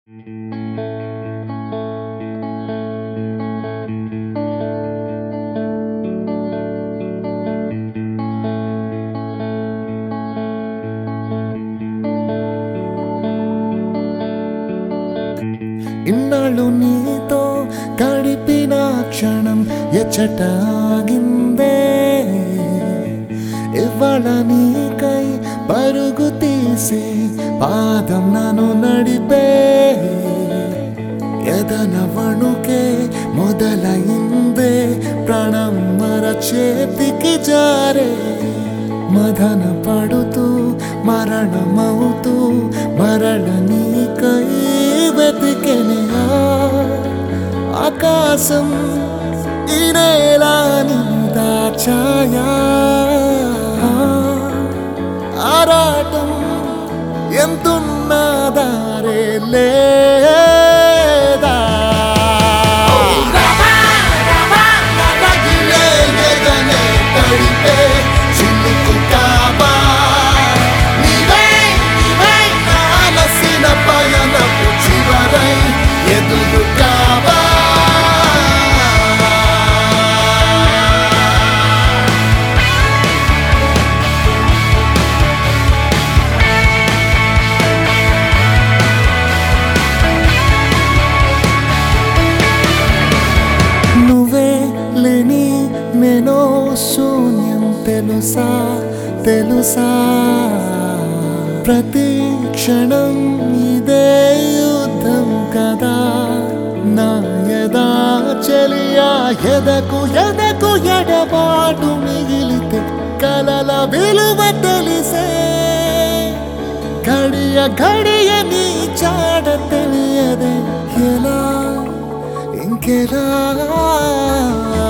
ఇన్నాళ్ళు నీతో గడిపిన క్షణం ఎచ్చట ఆగిందే ఇవాళ నీకై పరుగు తీసి పాదం నన్ను నడిపే ఎదన వణుకే మొదలైందే ప్రాణం మర చేతికి జారే మదన పడుతూ మరణమవుతూ మరణ నీకై వెతికెనే ఆ ఆకాశం ఈ నేల దాచాయా ఆరాటం ఎంతున్నా దారే లేదా రగిలే ఎదనే తడిపే చినుకు కాబా నీవే నీవే ఆలసిన పయనపు చివరై ఎదురు కాబా నువ్వే లేని నేను శూన్యం తెలుసా తెలుసా ప్రతి క్షణం ఇదే యుద్ధం కదా నా ఎదా చెలియా ఎదకు ఎదకు ఎడబాటు మిగిలితే కలల విలువ తెలిసే గడియ గడియ నీ చాడ తెలియదే ఎలా ఇంకెలా